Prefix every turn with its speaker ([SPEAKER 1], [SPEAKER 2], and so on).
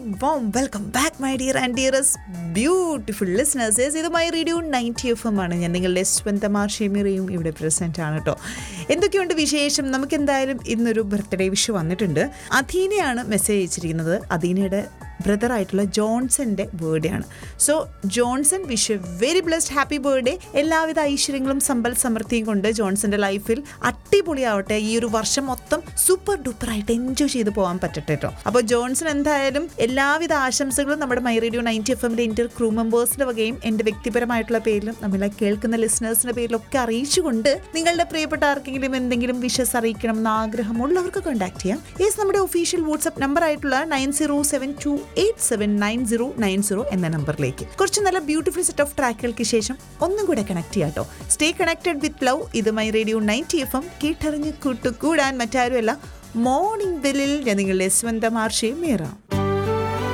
[SPEAKER 1] warm welcome back my dear and dears beautiful listeners ഇത് my radio ninety F M ആണ് ഞാൻ നിങ്ങളുടെ സ്വന്തം ഷെമിറയും ഇവിടെ പ്രസൻറ്റ് ആണ് കേട്ടോ എന്തൊക്കെയുണ്ട് വിശേഷം നമുക്ക് എന്തായാലും ഇന്നൊരു ബർത്ത്ഡേ വിഷ് വന്നിട്ടുണ്ട് അധീനയാണ് മെസ്സേജ് അയച്ചിരിക്കുന്നത് അധീനയുടെ ബ്രദർ ആയിട്ടുള്ള ജോൺസന്റെ ബർത്ത്ഡേ ആണ് so Johnson wish very blessed happy birthday എല്ലാവിധ ഐശ്വര്യങ്ങളും സമ്പൽ സമൃദ്ധിയും കൊണ്ട് ജോൺസന്റെ ലൈഫിൽ അടിപൊളിയാവട്ടെ ഈ ഒരു വർഷം മൊത്തം സൂപ്പർ ഡൂപ്പർ ആയിട്ട് എൻജോയ് ചെയ്ത് പോകാൻ പറ്റട്ടെ കേട്ടോ അപ്പോൾ ജോൺസൺ എന്തായാലും എല്ലാവിധ ആശംസകളും നമ്മുടെ മൈ റേഡിയോ നയൻറ്റി എഫ് എമ്മിന്റെ ഇന്റർ ക്രൂ മെമ്പേഴ്സിന്റെ വകയും എൻ്റെ വ്യക്തിപരമായിട്ടുള്ള പേരിലും നമ്മളെ കേൾക്കുന്ന ലിസണേഴ്സിന്റെ പേരിലൊക്കെ അറിയിച്ചുകൊണ്ട് നിങ്ങളുടെ പ്രിയപ്പെട്ട ആർക്കെങ്കിലും എന്തെങ്കിലും വിഷസ് അറിയിക്കണം എന്ന ആഗ്രഹമുള്ളവർക്ക് കോൺടാക്ട് ചെയ്യാം യെസ് നമ്മുടെ ഒഫീഷ്യൽ വാട്സ്ആപ്പ് നമ്പർ ആയിട്ടുള്ള nine zero seven two eight seven nine zero nine zero എന്ന നമ്പറിലേക്ക് കുറച്ച് നല്ല ബ്യൂട്ടിഫുൾ സെറ്റ് ഓഫ് ട്രാക്കുകൾക്ക് ശേഷം ഒന്നും കൂടെ കണക്ട് ചെയ്യാം കേട്ടോ സ്റ്റേ കണക്റ്റഡ് വിത്ത് ലവ് ഇത് my radio ninety F M കേട്ടറിഞ്ഞ് കൂട്ടുകൂടാൻ മറ്റാരുമല്ല മോർണിംഗ് ബെല്ലിൽ ഞാൻ നിങ്ങളുടെ സ്വന്തം ആർഷയും മീറാം